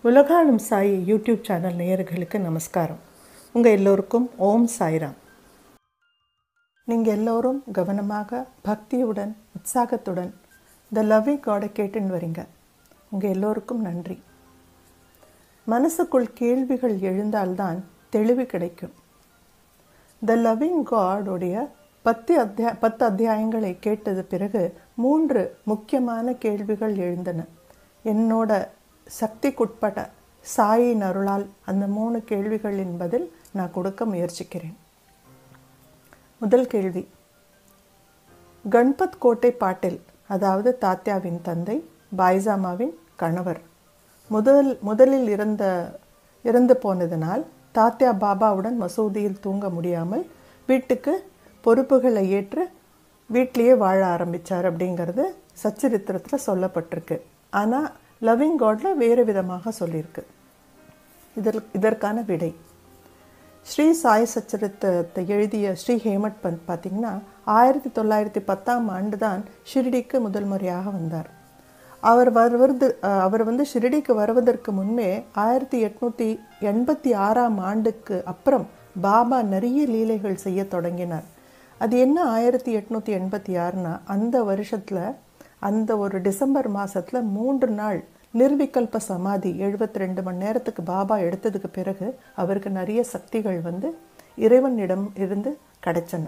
உலகாளும் Sai YouTube channel நேயர்களுக்கு நமஸ்காரம் உங்கள் எல்லோருக்கும் ஓம் சாய்ராம் நீங்கள் எல்லோரும் கவனமாக பக்தியுடன் உற்சாகத்துடன் த லவ்விங் காடை கேட்டுன்னு வரீங்க உங்கள் எல்லோருக்கும் நன்றி மனசுக்குள் கேள்விகள் எழுந்தால்தான் தெளிவு கிடைக்கும் த லவ்விங் காடோடைய பத்து அத்தியா பத்து அத்தியாயங்களை கேட்டது பிறகு மூன்று முக்கியமான கேள்விகள் எழுந்தன என்னோட சக்திக்குட்பட்ட சாயின் அருளால் அந்த மூணு கேள்விகளின் பதில் நான் கொடுக்க முயற்சிக்கிறேன் முதல் கேள்வி கண்பத் கோட்டை பாட்டில் அதாவது தாத்யாவின் தந்தை பாய்சாமாவின் கணவர் முதல் முதலில் இறந்த இறந்து போனதனால் தாத்யா பாபாவுடன் மசூதியில் தூங்க முடியாமல் வீட்டுக்கு பொறுப்புகளை ஏற்று வீட்லேயே வாழ ஆரம்பித்தார் அப்படிங்கிறது சச்சரித்திரத்தில் சொல்லப்பட்டிருக்கு ஆனால் லவ்விங் காடில் வேறு விதமாக சொல்லியிருக்கு இதற் இதற்கான விடை ஸ்ரீ சாய் சச்சரித்திரத்தை எழுதிய ஸ்ரீ ஹேமட் பந்த் பார்த்திங்கன்னா ஆயிரத்தி தொள்ளாயிரத்தி பத்தாம் ஆண்டு தான் ஷிரடிக்கு முதல் முறையாக வந்தார் அவர் வருவது அவர் வந்து ஷிரடிக்கு வருவதற்கு முன்பே ஆயிரத்தி எட்நூற்றி எண்பத்தி ஆறாம் ஆண்டுக்கு அப்புறம் பாபா நிறைய லீலைகள் செய்ய தொடங்கினார் அது என்ன ஆயிரத்தி எட்நூற்றி எண்பத்தி ஆறுனா அந்த வருஷத்தில் அந்த ஒரு டிசம்பர் மாதத்தில் மூன்று நாள் நிர்விகல்ப சமாதி எழுபத்தி ரெண்டு மணி நேரத்துக்கு பாபா எடுத்ததுக்கு பிறகு அவருக்கு நிறைய சக்திகள் வந்து இறைவனிடம் இருந்து கிடைச்சன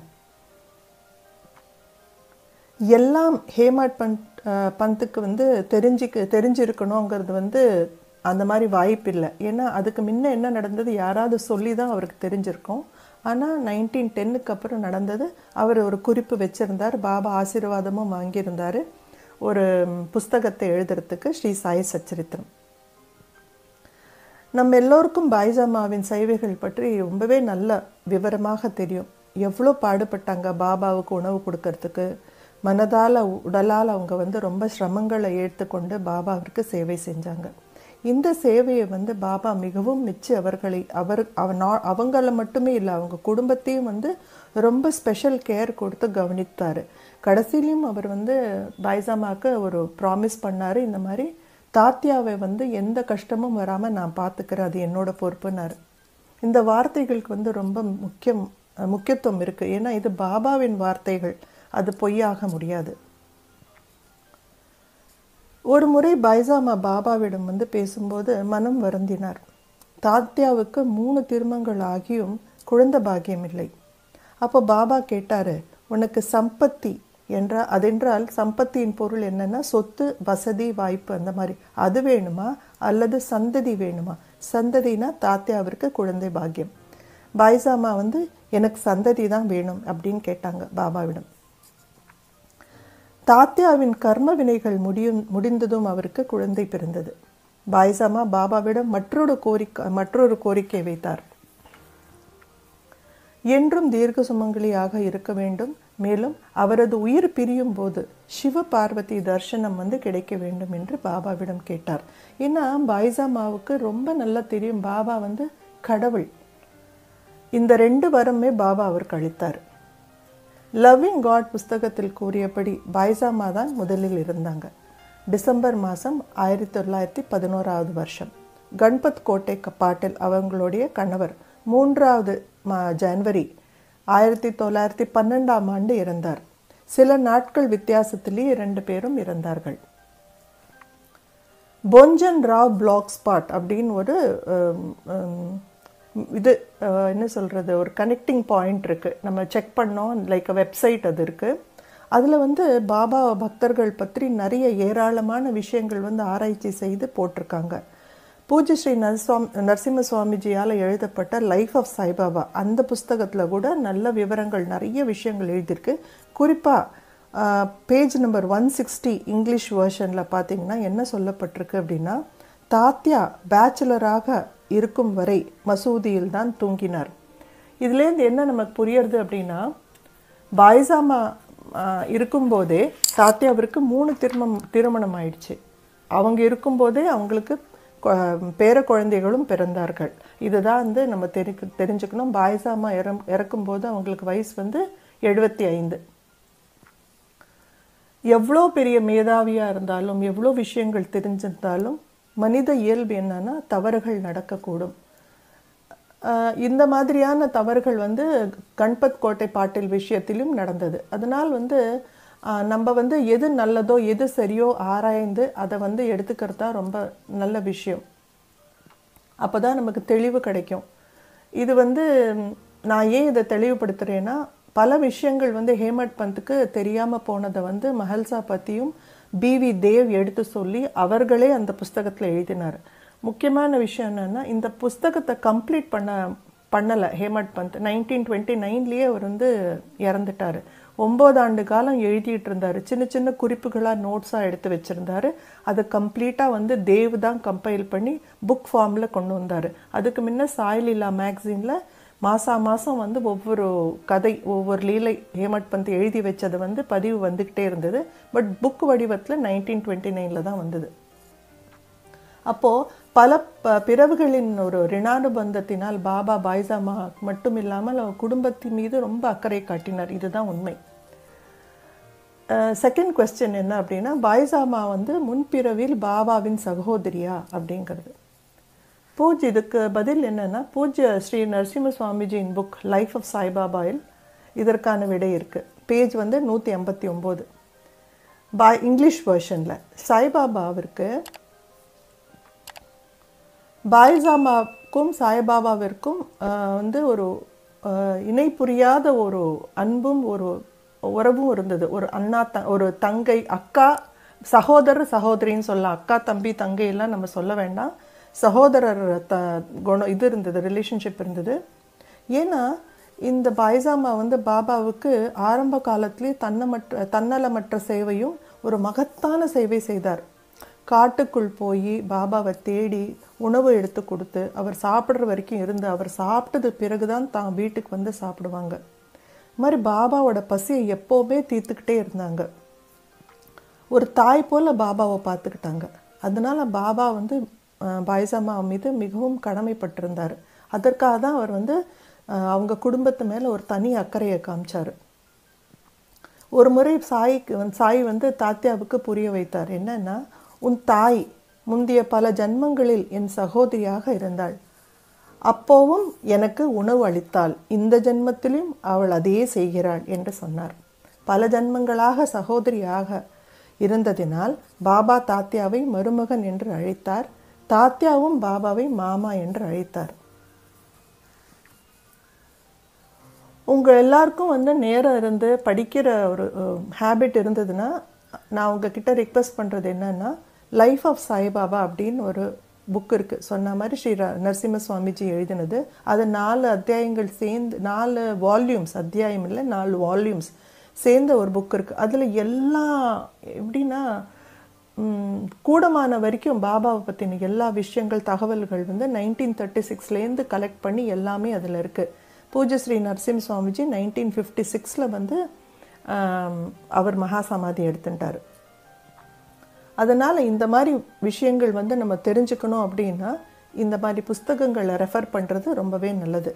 எல்லாம் ஹேமாட் பந்த் பந்துக்கு வந்து தெரிஞ்சிக்கு தெரிஞ்சிருக்கணுங்கிறது வந்து அந்த மாதிரி வாய்ப்பு இல்லை ஏன்னா அதுக்கு முன்ன என்ன நடந்தது யாராவது சொல்லி தான் அவருக்கு தெரிஞ்சிருக்கும் ஆனால் நைன்டீன் டென்னுக்கு அப்புறம் நடந்தது அவர் ஒரு குறிப்பு வச்சுருந்தார் பாபா ஆசீர்வாதமும் வாங்கியிருந்தார் ஒரு புஸ்தகத்தை எழுதுறதுக்கு ஸ்ரீ சாய் சச்சரித்திரம் நம்ம எல்லோருக்கும் பாய்ஜாமாவின் சேவைகள் பற்றி ரொம்பவே நல்ல விவரமாக தெரியும் எவ்வளோ பாடுபட்டாங்க பாபாவுக்கு உணவு கொடுக்கறதுக்கு மனதால் உடலால் அவங்க வந்து ரொம்ப சிரமங்களை ஏற்றுக்கொண்டு பாபாவிற்கு சேவை செஞ்சாங்க இந்த சேவையை வந்து பாபா மிகவும் மிச்சு அவர்களை அவர் அவங்கள மட்டுமே இல்லை அவங்க குடும்பத்தையும் வந்து ரொம்ப ஸ்பெஷல் கேர் கொடுத்து கவனித்தார் கடைசியிலையும் அவர் வந்து பாய்சாமாவுக்கு ஒரு ப்ராமிஸ் பண்ணார் இந்த மாதிரி தாத்தியாவை வந்து எந்த கஷ்டமும் வராமல் நான் பார்த்துக்கிறேன் அது என்னோட பொறுப்புனார் இந்த வார்த்தைகளுக்கு வந்து ரொம்ப முக்கியம் முக்கியத்துவம் இருக்குது ஏன்னா இது பாபாவின் வார்த்தைகள் அது பொய்யாக முடியாது ஒரு முறை பைசாமா பாபாவிடம் வந்து பேசும்போது மனம் வருந்தினார் தாத்யாவுக்கு மூணு திருமங்கள் ஆகியும் குழந்த பாக்கியம் இல்லை அப்போ பாபா கேட்டார் உனக்கு சம்பத்தி என்ற அதென்றால் சம்பத்தியின் பொருள் என்னன்னா சொத்து வசதி வாய்ப்பு அந்த மாதிரி அது வேணுமா அல்லது சந்ததி வேணுமா சந்ததினா தாத்யாவிற்கு குழந்தை பாக்கியம் பாய்சாமா வந்து எனக்கு சந்ததி தான் வேணும் அப்படின்னு கேட்டாங்க பாபாவிடம் தாத்யாவின் கர்ம வினைகள் முடியும் முடிந்ததும் அவருக்கு குழந்தை பிறந்தது பாய்சாமா பாபாவிடம் மற்றொரு கோரிக்கை மற்றொரு கோரிக்கை வைத்தார் என்றும் தீர்க்க சுமங்கலியாக இருக்க வேண்டும் மேலும் அவரது உயிர் பிரியும் போது சிவ பார்வதி தர்சனம் வந்து கிடைக்க வேண்டும் என்று பாபாவிடம் கேட்டார் ஏன்னா பாய்சாமாவுக்கு ரொம்ப நல்லா தெரியும் பாபா வந்து கடவுள் இந்த ரெண்டு வரமே பாபா அவருக்கு அளித்தார் லவ்விங் காட் புஸ்தகத்தில் கூறியபடி பாய்சாமா தான் முதலில் இருந்தாங்க டிசம்பர் மாதம் ஆயிரத்தி தொள்ளாயிரத்தி பதினோராவது வருஷம் கண்பத் கோட்டை பாட்டில் அவங்களுடைய கணவர் மூன்றாவது மா ஜனவரி ஆயிரத்தி தொள்ளாயிரத்தி பன்னெண்டாம் ஆண்டு இறந்தார் சில நாட்கள் வித்தியாசத்திலேயே இரண்டு பேரும் இறந்தார்கள் பொஞ்சன் ராவ் பிளாக் ஸ்பாட் அப்படின்னு ஒரு இது என்ன சொல்கிறது ஒரு கனெக்டிங் பாயிண்ட் இருக்குது நம்ம செக் பண்ணோம் லைக் வெப்சைட் அது இருக்குது அதில் வந்து பாபா பக்தர்கள் பற்றி நிறைய ஏராளமான விஷயங்கள் வந்து ஆராய்ச்சி செய்து போட்டிருக்காங்க பூஜை ஸ்ரீ நரசுவாமி நரசிம்ம சுவாமிஜியால் எழுதப்பட்ட லைஃப் ஆஃப் சாய்பாபா அந்த புஸ்தகத்தில் கூட நல்ல விவரங்கள் நிறைய விஷயங்கள் எழுதியிருக்கு குறிப்பாக page number one sixty English வேர்ஷனில் பார்த்தீங்கன்னா என்ன சொல்லப்பட்டிருக்கு அப்படின்னா தாத்யா பேச்சுலராக இருக்கும் வரை மசூதியில் தான் தூங்கினார் இதுலேருந்து என்ன நமக்கு புரியறது அப்படின்னா பாய்சாமா இருக்கும்போதே தாத்தியாவிற்கு மூணு திருமணம் திருமணம் ஆயிடுச்சு அவங்க இருக்கும்போதே அவங்களுக்கு பேர குழந்தைகளும் பிறந்தார்கள் இதுதான் வந்து நம்ம தெரி தெரிஞ்சுக்கணும் பாய்சாமா இறம் இறக்கும்போது அவங்களுக்கு வயசு வந்து எழுபத்தி ஐந்து எவ்வளோ பெரிய மேதாவியாக இருந்தாலும் எவ்வளோ விஷயங்கள் தெரிஞ்சிருந்தாலும் மனித இயல்பு என்னன்னா தவறுகள் நடக்கக்கூடும் ஆஹ் இந்த மாதிரியான தவறுகள் வந்து கண்பத் கோட்டை பாட்டில் விஷயத்திலும் நடந்தது அதனால் வந்து ஆஹ் நம்ம வந்து எது நல்லதோ எது சரியோ ஆராய்ந்து அதை வந்து எடுத்துக்கிறது தான் ரொம்ப நல்ல விஷயம் அப்போ தான் நமக்கு தெளிவு கிடைக்கும் இது வந்து ம், நான் ஏன் இதை தெளிவுபடுத்துகிறேன்னா பல விஷயங்கள் வந்து ஹேமட் பந்துக்கு தெரியாமல் போனதை வந்து மஹல்சா பற்றியும் பிவி தேவ் எடுத்து சொல்லி அவர்களே அந்த புஸ்தகத்தில் எழுதினார் முக்கியமான விஷயம் என்னென்னா இந்த புஸ்தகத்தை கம்ப்ளீட் பண்ண பண்ணலை ஹேமட் பந்த் நைன்டீன் டுவெண்ட்டி நைன்லேயே அவர் வந்து இறந்துட்டார் ஒம்பது ஆண்டு காலம் எழுதிட்டு இருந்தார் சின்ன சின்ன குறிப்புகளாக நோட்ஸாக எடுத்து வச்சுருந்தாரு அதை கம்ப்ளீட்டாக வந்து தேவ் தான் கம்பைல் பண்ணி புக் ஃபார்மில் கொண்டு வந்தார் அதுக்கு முன்ன சாய்லீலா மேக்சினில் மாசா மாதம் வந்து ஒவ்வொரு கதை ஒவ்வொரு லீலை ஹேமட் பந்த் எழுதி வச்சதை வந்து பதிவு வந்துக்கிட்டே இருந்தது பட் புக் வடிவத்தில் நைன்டீன் டுவெண்ட்டி நைனில் தான் வந்தது அப்போது பல ப பிறவுகளின் ஒரு ரிணானுபந்தத்தினால் பாபா பாய்சாமா மட்டும் இல்லாமல் அவர் குடும்பத்தின் மீது ரொம்ப அக்கறை காட்டினார் இதுதான் உண்மை செகண்ட் கொஸ்டின் என்ன அப்படின்னா பாய்சாமா வந்து முன்பிறவில் பாபாவின் சகோதரியா அப்படிங்கிறது பூஜ் இதுக்கு பதில் என்னன்னா பூஜ்ய ஸ்ரீ நரசிம்ம சுவாமிஜியின் புக் லைஃப் ஆஃப் சாய்பாபாயில் இதற்கான விடை இருக்கு பேஜ் வந்து நூற்றி ஐம்பத்தி ஒம்பது பா இங்கிலீஷ் வெர்ஷனில் சாய்பாபாவிற்கு பாய்சாமாவுக்கும் சாய்பாபாவிற்கும் ஆஹ், வந்து ஒரு ஆஹ், இணை புரியாத ஒரு அன்பும் ஒரு உறவும் இருந்தது ஒரு அண்ணா த ஒரு தங்கை அக்கா சகோதரர் சகோதரின்னு சொல்லலாம் அக்கா தம்பி தங்கை எல்லாம் நம்ம சொல்ல வேண்டாம் சகோதரர் த குணம் இது இருந்தது ரிலேஷன்ஷிப் இருந்தது ஏன்னா இந்த பாய்சாமா வந்து பாபாவுக்கு ஆரம்ப காலத்திலே தன்னமற்ற தன்னலமற்ற சேவையும் ஒரு மகத்தான சேவை செய்தார் காட்டுக்குள் போய் பாபாவை தேடி உணவு எடுத்து கொடுத்து அவர் சாப்பிட்ற வரைக்கும் இருந்து அவர் சாப்பிட்டது பிறகுதான் தான் வீட்டுக்கு வந்து சாப்பிடுவாங்க இது மாதிரி பாபாவோட பசியை எப்போவுமே தீர்த்துக்கிட்டே இருந்தாங்க ஒரு தாய் போல பாபாவை பார்த்துக்கிட்டாங்க அதனால பாபா வந்து அஹ், பாய்சாமா மீது மிகவும் கடமைப்பட்டிருந்தார் அதற்காக தான் அவர் வந்து அஹ், அவங்க குடும்பத்து மேலே ஒரு தனி அக்கறையை காமிச்சார் ஒரு முறை சாய்க்கு வந்து சாய் வந்து தாத்தியாவுக்கு புரிய வைத்தார் என்னன்னா உன் தாய் முந்தைய பல ஜன்மங்களில் என் சகோதரியாக இருந்தாள் அப்போவும் எனக்கு உணவு அளித்தாள் இந்த ஜென்மத்திலும் அவள் அதையே செய்கிறாள் என்று சொன்னார் பல ஜன்மங்களாக சகோதரியாக இருந்ததினால் பாபா தாத்தியாவை மருமகன் என்று அழைத்தார் தாத்தியாவும் பாபாவை மாமா என்று அழைத்தார் உங்கள் எல்லாருக்கும் வந்து நேரம் இருந்து படிக்கிற ஒரு ஹேபிட் இருந்ததுன்னா நான் உங்ககிட்ட ரிக்வெஸ்ட் பண்ணுறது என்னன்னா லைஃப் ஆஃப் சாய்பாபா அப்படின்னு ஒரு புக் இருக்குது சொன்ன மாதிரி ஸ்ரீ ர- நரசிம்ம சுவாமிஜி எழுதினது அது நாலு அத்தியாயங்கள் சேர்ந்து நாலு வால்யூம்ஸ் அத்தியாயம் இல்லை நாலு வால்யூம்ஸ் சேர்ந்த ஒரு புக் இருக்குது அதில் எல்லா எப்படின்னா ம், கூடமான வரைக்கும் பாபாவை பற்றின எல்லா விஷயங்கள் தகவல்கள் வந்து நைன்டீன் தேர்ட்டி சிக்ஸ்லேருந்து கலெக்ட் பண்ணி எல்லாமே அதில் இருக்குது பூஜ்ய ஸ்ரீ நரசிம்ம சுவாமிஜி நைன்டீன் ஃபிஃப்டி சிக்ஸில் வந்து ஆம், அவர் மகா சமாதி எடுத்துட்டார் அதனால் இந்த மாதிரி விஷயங்கள் வந்து நம்ம தெரிஞ்சுக்கணும் அப்படின்னா இந்த மாதிரி புஸ்தகங்களை ரெஃபர் பண்ணுறது ரொம்பவே நல்லது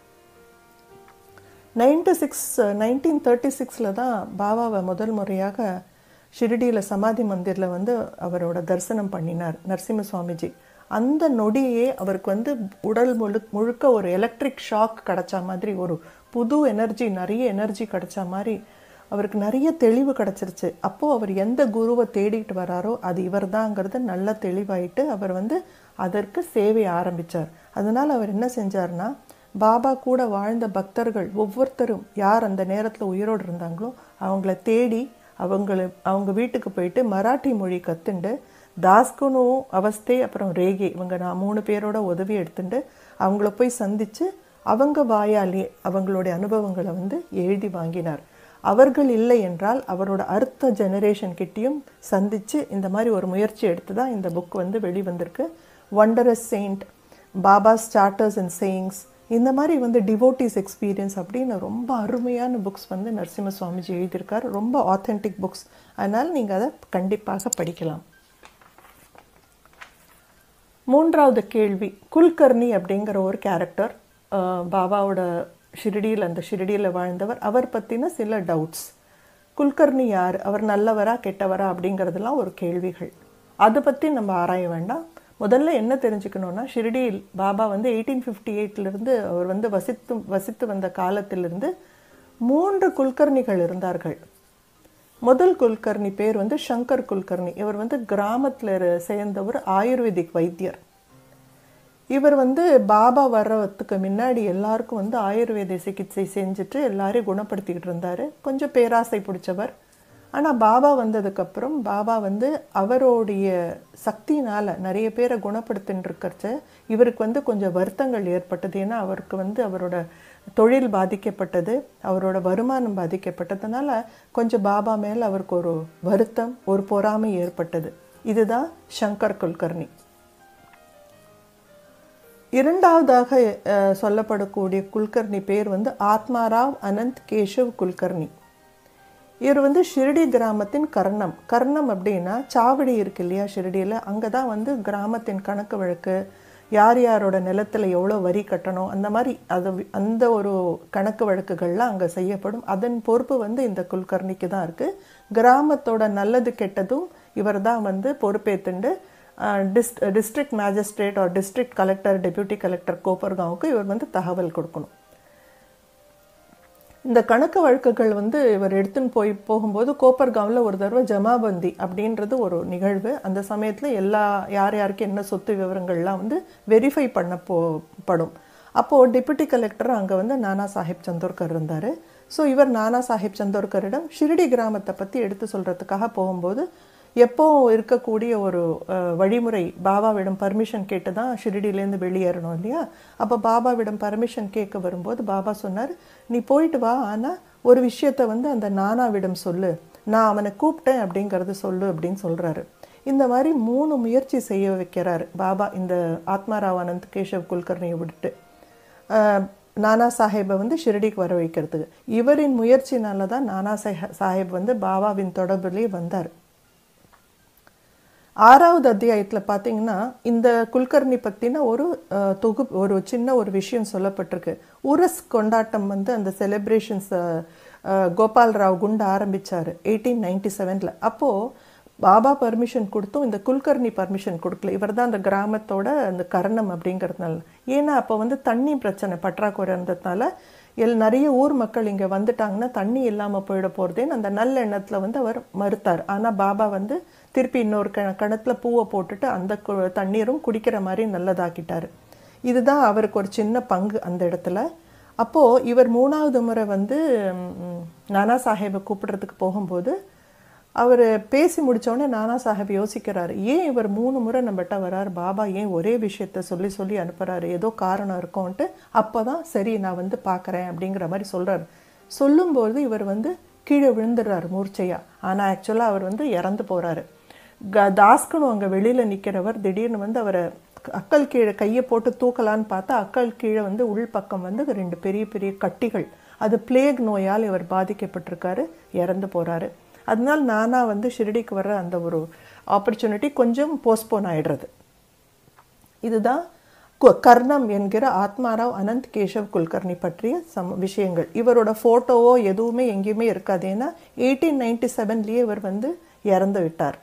நைன்டி சிக்ஸ் நைன்டீன் தேர்ட்டி சிக்ஸில் தான் பாபாவை முதல் முறையாக ஷிரடியில் சமாதி மந்திரில் வந்து அவரோட தரிசனம் பண்ணினார் நரசிம்ம சுவாமிஜி அந்த நொடியே அவருக்கு வந்து உடல் முழு முழுக்க ஒரு எலக்ட்ரிக் ஷாக் கிடைச்ச மாதிரி ஒரு புது எனர்ஜி நிறைய எனர்ஜி கிடைச்ச மாதிரி அவருக்கு நிறைய தெளிவு கிடைச்சிருச்சு அப்போ அவர் எந்த குருவை தேடிட்டு வராரோ அது இவர்தாங்கிறது நல்லா தெளிவாயிட்டு அவர் வந்து அதற்கு சேவை ஆரம்பிச்சார் அதனால அவர் என்ன செஞ்சார்னா பாபா கூட வாழ்ந்த பக்தர்கள் ஒவ்வொருத்தரும் யார் அந்த நேரத்தில் உயிரோடு இருந்தாங்களோ அவங்கள தேடி அவங்கள அவங்க வீட்டுக்கு போயிட்டு மராட்டி மொழி கற்றுண்டு தாஸ்குனு அவஸ்தை அப்புறம் ரேகே இவங்க நான் மூணு பேரோட உதவி எடுத்துட்டு அவங்கள போய் சந்தித்து அவங்க வாயாலே அவங்களுடைய அனுபவங்களை வந்து எழுதி வாங்கினார் அவர்கள் இல்லை என்றால் அவரோட அடுத்த ஜெனரேஷன் கிட்டேயும் சந்தித்து இந்த மாதிரி ஒரு முயற்சி எடுத்து தான் இந்த புக் வந்து வெளிவந்திருக்கு wondrous saint Baba starters and sayings இந்த மாதிரி வந்து டிவோட்டிஸ் எக்ஸ்பீரியன்ஸ் அப்படின்னு ரொம்ப அருமையான புக்ஸ் வந்து நரசிம்ம சுவாமிஜி எழுதியிருக்கார் ரொம்ப ஆத்தென்டிக் புக்ஸ் அதனால் நீங்கள் அதை கண்டிப்பாக படிக்கலாம் மூன்றாவது கேள்வி குல்கர்னி அப்படிங்கிற ஒரு கேரக்டர் பாபாவோட ஷிரடியில் அந்த ஷிரடியில் வாழ்ந்தவர் அவர் பற்றின சில டவுட்ஸ் குல்கர்னி யார் அவர் நல்லவரா கெட்டவரா அப்படிங்கிறதெல்லாம் ஒரு கேள்விகள் அதை பற்றி நம்ம ஆராய வேண்டாம் முதல்ல என்ன தெரிஞ்சுக்கணும்னா ஷிரடியில் பாபா வந்து எயிட்டீன் ஃபிஃப்டி எயிட்லேருந்து அவர் வந்து வசித்து வசித்து வந்த காலத்திலிருந்து மூன்று குல்கர்ணிகள் இருந்தார்கள் முதல் குல்கர்ணி பேர் வந்து சங்கர் குல்கர்ணி இவர் வந்து கிராமத்தில் சேர்ந்த ஒரு ஆயுர்வேதிக் வைத்தியர் இவர் வந்து பாபா வர்றதுக்கு முன்னாடி எல்லாருக்கும் வந்து ஆயுர்வேத சிகிச்சை செஞ்சுட்டு எல்லாரையும் குணப்படுத்திக்கிட்டு இருந்தார் கொஞ்சம் பேராசை பிடிச்சவர் ஆனால் பாபா வந்ததுக்கப்புறம் பாபா வந்து அவருடைய சக்தினால் நிறைய பேரை குணப்படுத்தின்னு இருக்கிறச்ச இவருக்கு வந்து கொஞ்சம் வருத்தங்கள் ஏற்பட்டது ஏன்னா அவருக்கு வந்து அவரோட தொழில் பாதிக்கப்பட்டது அவரோட வருமானம் பாதிக்கப்பட்டதுனால கொஞ்சம் பாபா மேலே அவருக்கு ஒரு வருத்தம் ஒரு பொறாமை ஏற்பட்டது இதுதான் சங்கர் குல்கர்ணி இரண்டாவதாக அஹ், சொல்லப்படக்கூடிய குல்கர்ணி பேர் வந்து ஆத்மாராவ் அனந்த் கேஷவ் குல்கர்ணி இவர் வந்து ஷிரடி கிராமத்தின் கர்ணம் கர்ணம் அப்படின்னா சாவடி இருக்கு இல்லையா ஷிரடியில் அங்கே தான் வந்து கிராமத்தின் கணக்கு வழக்கு யார் யாரோட நிலத்தில் எவ்வளோ வரி கட்டணும் அந்த மாதிரி அது அந்த ஒரு கணக்கு வழக்குகள்லாம் அங்கே செய்யப்படும் அதன் பொறுப்பு வந்து இந்த குல்கர்ணிக்கு தான் இருக்குது கிராமத்தோட நல்லது கெட்டதும் இவர் தான் வந்து பொறுப்பேற்றுண்டு dist district magistrate or district collector deputy collector கோப்பர்காவுக்கு இவர் வந்து தகவல் கொடுக்கணும் இந்த கணக்கு வழக்குகள் வந்து இவர் எடுத்துன்னு போய் போகும்போது கோப்பர்காவில் ஒரு தடவை ஜமாபந்தி அப்படின்றது ஒரு நிகழ்வு அந்த சமயத்தில் எல்லா யார் யாருக்கு என்ன சொத்து விவரங்கள்லாம் வந்து வெரிஃபை பண்ண போ படும் அப்போது டெபுட்டி கலெக்டர் அங்கே வந்து நானா சாஹிப் சந்தோர்கர் இருந்தார் ஸோ இவர் நானா சாஹிப் சந்தோர்கரிடம் ஷிரடி கிராமத்தை பற்றி எடுத்து சொல்கிறதுக்காக போகும்போது எப்போ இருக்கக்கூடிய ஒரு அஹ், வழிமுறை பாபாவிடம் பர்மிஷன் கேட்டு தான் ஷிரடியிலேருந்து வெளியேறணும் இல்லையா அப்போ பாபாவிடம் பர்மிஷன் கேட்க வரும்போது பாபா சொன்னார் நீ போயிட்டு வா ஆனால் ஒரு விஷயத்த வந்து அந்த நானாவிடம் சொல்லு நான் அவனை கூப்பிட்டேன் அப்படிங்கிறது சொல்லு அப்படின்னு சொல்கிறாரு இந்த மாதிரி மூணு முயற்சி செய்ய வைக்கிறாரு பாபா இந்த ஆத்மாராவ் ஆனந்த் கேஷவ் குல்கர்ணியை விட்டுட்டு அஹ், நானா சாஹேபை வந்து ஷிரடிக்கு வர வைக்கிறதுக்கு இவரின் முயற்சினால தான் நானா சாஹ- சாஹேப் வந்து பாபாவின் தொடர்புலேயே வந்தார் ஆறாவது அத்தியாயத்தில் பார்த்தீங்கன்னா இந்த குல்கர்ணி பற்றின ஒரு அஹ், தொகு ஒரு சின்ன ஒரு விஷயம் சொல்லப்பட்டிருக்கு உரஸ் கொண்டாட்டம் வந்து அந்த செலிப்ரேஷன்ஸ் கோபால் ராவ் குண்டு ஆரம்பிச்சார் எயிட்டீன் நைன்டி செவனில் அப்போது பாபா பர்மிஷன் கொடுத்தும் இந்த குல்கர்ணி பர்மிஷன் கொடுக்கல இவர் தான் அந்த கிராமத்தோட அந்த கரணம் அப்படிங்கிறதுனால ஏன்னா அப்போ வந்து தண்ணி பிரச்சனை பற்றாக்குறை இருந்ததுனால எல் நிறைய ஊர் மக்கள் இங்கே வந்துட்டாங்கன்னா தண்ணி இல்லாமல் போயிட போகிறதேன்னு அந்த நல்ல எண்ணத்தில் வந்து அவர் மறுத்தார் ஆனால் பாபா வந்து திருப்பி இன்னொரு க கிணத்துல பூவை போட்டுட்டு அந்த கு- தண்ணீரும் குடிக்கிற மாதிரி நல்லதாக்கிட்டாரு இதுதான் அவருக்கு ஒரு சின்ன பங்கு அந்த இடத்துல அப்போது இவர் மூணாவது முறை வந்து ம், நானா சாஹேபை கூப்பிடுறதுக்கு போகும்போது அவர் பேசி முடித்தோடனே நானா சாஹேப் யோசிக்கிறாரு ஏன் இவர் மூணு முறை நம்மகிட்ட வரார் பாபா ஏன் ஒரே விஷயத்த சொல்லி சொல்லி அனுப்புகிறாரு ஏதோ காரணம் இருக்கும்ன்ட்டு அப்போ தான் சரி நான் வந்து பார்க்குறேன் அப்படிங்கிற மாதிரி சொல்கிறாரு சொல்லும்போது இவர் வந்து கீழே விழுந்துடுறாரு மூர்ச்சையா ஆனால் ஆக்சுவலாக அவர் வந்து இறந்து போகிறாரு க தாஸ்கனு அங்கே வெளியில் நிற்கிறவர் திடீர்னு வந்து அவரை அக்கல் கீழே கையை போட்டு தூக்கலான்னு பார்த்தா அக்கல் கீழே வந்து உள்பக்கம் வந்து ரெண்டு பெரிய பெரிய கட்டிகள் அது பிளேக் நோயால் இவர் பாதிக்கப்பட்டிருக்காரு இறந்து போகிறாரு அதனால் நானா வந்து ஷிரடிக்கு வர்ற அந்த ஒரு ஆப்பர்ச்சுனிட்டி கொஞ்சம் போஸ்ட்போன் ஆயிடுறது இதுதான் கு- கர்ணம் என்கிற ஆத்மாராவ் அனந்த் கேஷவ் குல்கர்னி பற்றிய சம் விஷயங்கள் இவரோட ஃபோட்டோவோ எதுவுமே எங்கேயுமே இருக்காது ஏன்னா எயிட்டீன் நைன்டி செவன்லேயே இவர் வந்து இறந்து விட்டார்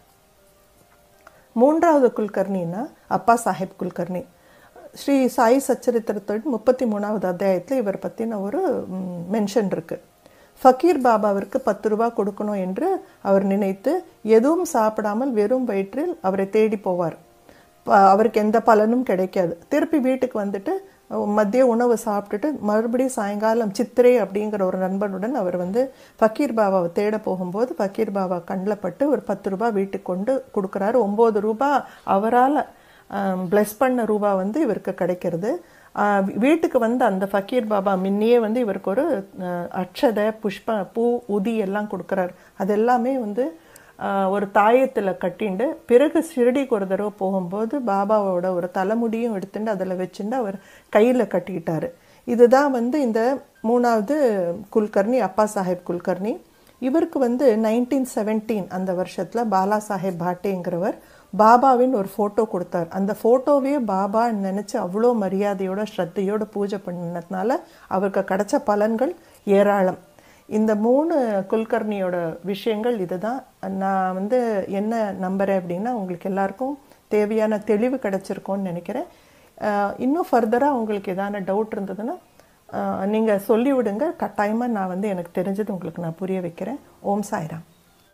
மூன்றாவது குல்கர்ணின்னா அப்பா சாஹிப் குல்கர்னி ஸ்ரீ சாய் சச்சரித்திரத்தோட முப்பத்தி மூணாவது அத்தியாயத்தில் இவர் பற்றின ஒரு மென்ஷன் இருக்கு ஃபக்கீர் பாபாவிற்கு பத்து ரூபா கொடுக்கணும் என்று அவர் நினைத்து எதுவும் சாப்பிடாமல் வெறும் வயிற்றில் அவரை தேடி போவார் ப- அவருக்கு எந்த பலனும் கிடைக்காது திருப்பி வீட்டுக்கு வந்துட்டு அஹ், மதிய உணவு சாப்பிட்டுட்டு மறுபடியும் சாயங்காலம் சித்திரை அப்படிங்கிற ஒரு நண்பனுடன் அவர் வந்து ஃபக்கீர் பாபாவை தேட போகும்போது ஃபக்கீர் பாபா கண்ணில் பட்டு ஒரு பத்து ரூபாய் வீட்டுக்கு கொண்டு கொடுக்குறாரு ஒம்பது ரூபாய் அவரால் ப்ளஸ் பண்ண ரூபா வந்து இவருக்கு கிடைக்கிறது ஆஹ் வீ- வீட்டுக்கு வந்து அந்த ஃபக்கீர் பாபா முன்னையே வந்து இவருக்கு ஒரு ஆஹ், அட்சதை புஷ்ப பூ உதி எல்லாம் கொடுக்குறாரு அது எல்லாமே வந்து ஆஹ், ஒரு தாயத்தில் கட்டிண்டு பிறகு ஷிரடிக்கு ஒரு தடவை போகும்போது பாபாவோட ஒரு தலைமுடியும் எடுத்துட்டு அதில் வச்சுட்டு அவர் கையில் கட்டிக்கிட்டாரு இதுதான் வந்து இந்த மூணாவது குல்கர்ணி அப்பா சாஹேப் குல்கர்ணி இவருக்கு வந்து நைன்டீன் செவன்டீன் அந்த வருஷத்தில் பாலா சாஹேப் பாட்டேங்கிறவர் பாபாவின் ஒரு ஃபோட்டோ கொடுத்தார் அந்த ஃபோட்டோவே பாபா நினச்சி அவ்வளோ மரியாதையோட ஸ்ரத்தையோட பூஜை பண்ணதுனால அவருக்கு கிடைச்ச பலன்கள் ஏராளம் இந்த மூணு குல்கர்ணியோட விஷயங்கள் இதுதான் நான் வந்து என்ன நம்புகிறேன் அப்படின்னா உங்களுக்கு எல்லாருக்கும் தேவையான தெளிவு கிடச்சிருக்கோன்னு நினைக்கிறேன் அஹ், இன்னும் ஃபர்தராக உங்களுக்கு எதான டவுட் இருந்ததுன்னா நீங்கள் சொல்லி விடுங்க கட்டாயமாக நான் வந்து எனக்கு தெரிஞ்சது உங்களுக்கு நான் புரிய வைக்கிறேன் ஓம் சாய்ராம்